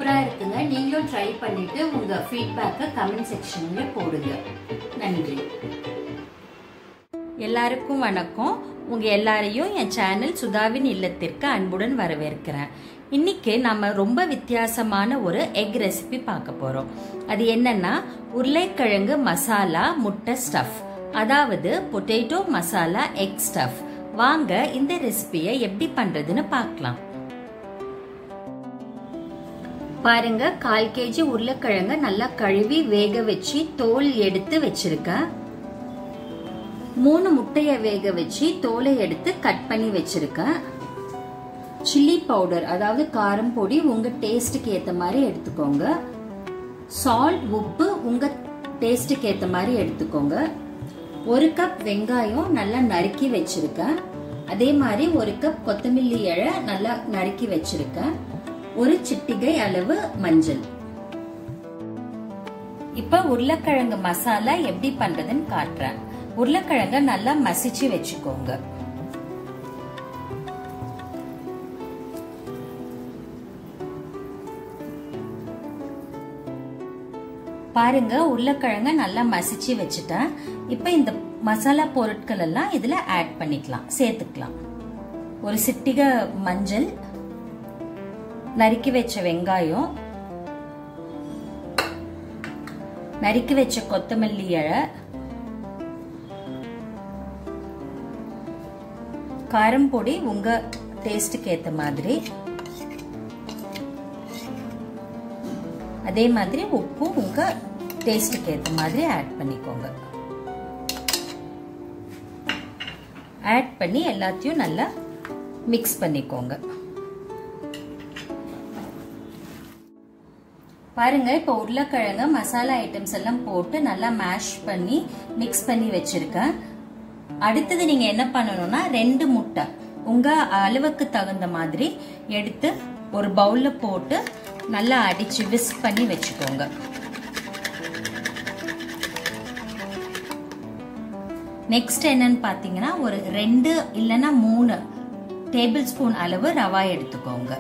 சூப்பராக இருக்குங்க நீங்களும் ட்ரை பண்ணிட்டு உங்கள் ஃபீட்பேக்கை கமெண்ட் செக்ஷனில் போடுங்க நன்றி எல்லாருக்கும் வணக்கம் உங்கள் எல்லாரையும் என் சேனல் சுதாவின் இல்லத்திற்கு அன்புடன் வரவேற்கிறேன் இன்னைக்கு நம்ம ரொம்ப வித்தியாசமான ஒரு எக் ரெசிபி பார்க்க போகிறோம் அது என்னன்னா உருளைக்கிழங்கு மசாலா முட்டை ஸ்டஃப் அதாவது பொட்டேட்டோ மசாலா எக் ஸ்டஃப் வாங்க இந்த ரெசிபியை எப்படி பண்றதுன்னு பார்க்கலாம் பாருங்க கால் கேஜி உருளைக்கிழங்க நல்லா கழுவி வேக வச்சு தோல் எடுத்து வச்சிருக்கேன் மூணு முட்டைய வேக வச்சு தோலை எடுத்து கட் பண்ணி வச்சிருக்கேன் சில்லி பவுடர் அதாவது காரம் பொடி உங்க டேஸ்ட்டுக்கு ஏத்த மாதிரி எடுத்துக்கோங்க சால்ட் உப்பு உங்க டேஸ்ட்டுக்கு ஏத்த மாதிரி எடுத்துக்கோங்க ஒரு கப் வெங்காயம் நல்லா நறுக்கி வச்சிருக்கேன் அதே மாதிரி ஒரு கப் கொத்தமல்லி இலை நல்லா நறுக்கி வச்சிருக்கேன் ஒரு சிட்டிகை அளவு மஞ்சள் இப்ப உருளைக்கிழங்கு மசாலா எப்படி பண்றதுன்னு காட்டுறேன் உருளைக்கிழங்க நல்லா மசிச்சு வச்சுக்கோங்க பாருங்க உருளைக்கிழங்க நல்லா மசிச்சு வச்சுட்டேன் இப்போ இந்த மசாலா பொருட்கள் எல்லாம் இதுல ஆட் பண்ணிக்கலாம் சேர்த்துக்கலாம் ஒரு சிட்டிகை மஞ்சள் நறுக்கி வச்ச வெங்காயம் நறுக்கி வச்ச கொத்தமல்லி இலை காரம் பொடி உங்க டேஸ்டுக்கு ஏத்த மாதிரி அதே மாதிரி உப்பு உங்க டேஸ்டுக்கு ஏத்த மாதிரி ஆட் பண்ணிக்கோங்க ஆட் பண்ணி எல்லாத்தையும் நல்லா மிக்ஸ் பண்ணிக்கோங்க பாருங்க இப்போ உருளைக்கிழங்க மசாலா ஐட்டம்ஸ் எல்லாம் போட்டு நல்லா மேஷ் பண்ணி மிக்ஸ் பண்ணி வச்சிருக்கேன் அடுத்தது நீங்க என்ன பண்ணணும்னா ரெண்டு முட்டை உங்க அளவுக்கு தகுந்த மாதிரி எடுத்து ஒரு பவுல்ல போட்டு நல்லா அடிச்சு விஸ்க் பண்ணி வச்சுக்கோங்க நெக்ஸ்ட் என்னன்னு பாத்தீங்கன்னா ஒரு ரெண்டு இல்லைன்னா மூணு டேபிள் ஸ்பூன் அளவு ரவா எடுத்துக்கோங்க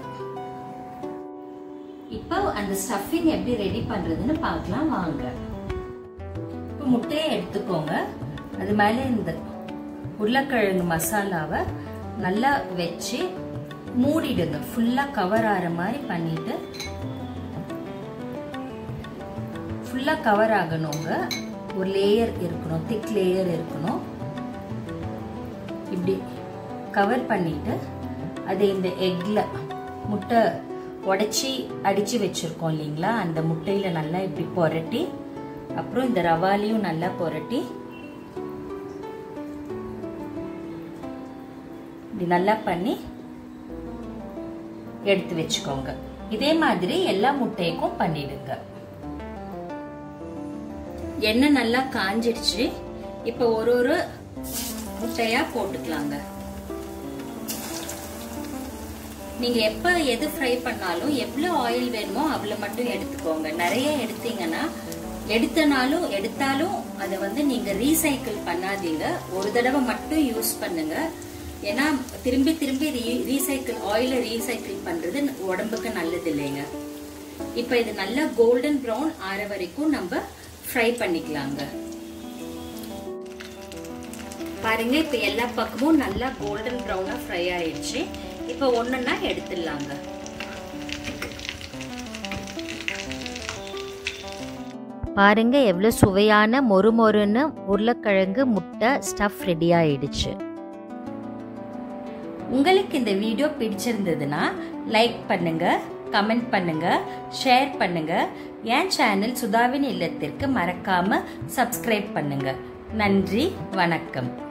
இப்போ அந்த ஸ்டஃபிங் எப்படி ரெடி பண்றதுன்னு பார்க்கலாம் வாங்க இப்போ முட்டையை எடுத்துக்கோங்க அது மேலே இந்த உருளைக்கிழங்கு மசாலாவை நல்லா வச்சு மூடிடுங்க ஃபுல்லா கவர் ஆகிற மாதிரி பண்ணிட்டு ஃபுல்லா கவர் ஆகணுங்க ஒரு லேயர் இருக்கணும் திக் லேயர் இருக்கணும் இப்படி கவர் பண்ணிட்டு அதை இந்த எக்ல முட்டை உடச்சி அடிச்சு வச்சிருக்கோம் இல்லைங்களா அந்த முட்டையில நல்லா இப்படி புரட்டி அப்புறம் இந்த ரவாலையும் நல்லா புரட்டி இப்படி நல்லா பண்ணி எடுத்து வச்சுக்கோங்க இதே மாதிரி எல்லா முட்டைக்கும் பண்ணிடுங்க எண்ணெய் நல்லா காஞ்சிடுச்சு இப்ப ஒரு ஒரு முட்டையா போட்டுக்கலாங்க நீங்க எப்ப எது ஃப்ரை பண்ணாலும் எவ்வளவு ஆயில் வேணுமோ அவ்வளவு மட்டும் எடுத்துக்கோங்க நிறைய எடுத்தீங்கன்னா எடுத்தனாலும் எடுத்தாலும் அதை வந்து நீங்க ரீசைக்கிள் பண்ணாதீங்க ஒரு தடவை மட்டும் யூஸ் பண்ணுங்க ஏன்னா திரும்பி திரும்பி ரீசைக்கிள் ஆயில ரீசைக்கிள் பண்றது உடம்புக்கு நல்லது இல்லைங்க இப்ப இது நல்லா கோல்டன் ப்ரௌன் ஆற வரைக்கும் நம்ம ஃப்ரை பண்ணிக்கலாங்க பாருங்க இப்ப எல்லா பக்கமும் நல்லா கோல்டன் ப்ரௌனா ஃப்ரை ஆயிடுச்சு இப்ப ஒண்ணுன்னா எடுத்துடலாங்க பாருங்க எவ்வளோ சுவையான மொறு மொறுன்னு உருளைக்கிழங்கு முட்டை ஸ்டஃப் ரெடி ஆயிடுச்சு உங்களுக்கு இந்த வீடியோ பிடிச்சிருந்ததுன்னா லைக் பண்ணுங்க கமெண்ட் பண்ணுங்க ஷேர் பண்ணுங்க என் சேனல் சுதாவின் இல்லத்திற்கு மறக்காம சப்ஸ்கிரைப் பண்ணுங்க நன்றி வணக்கம்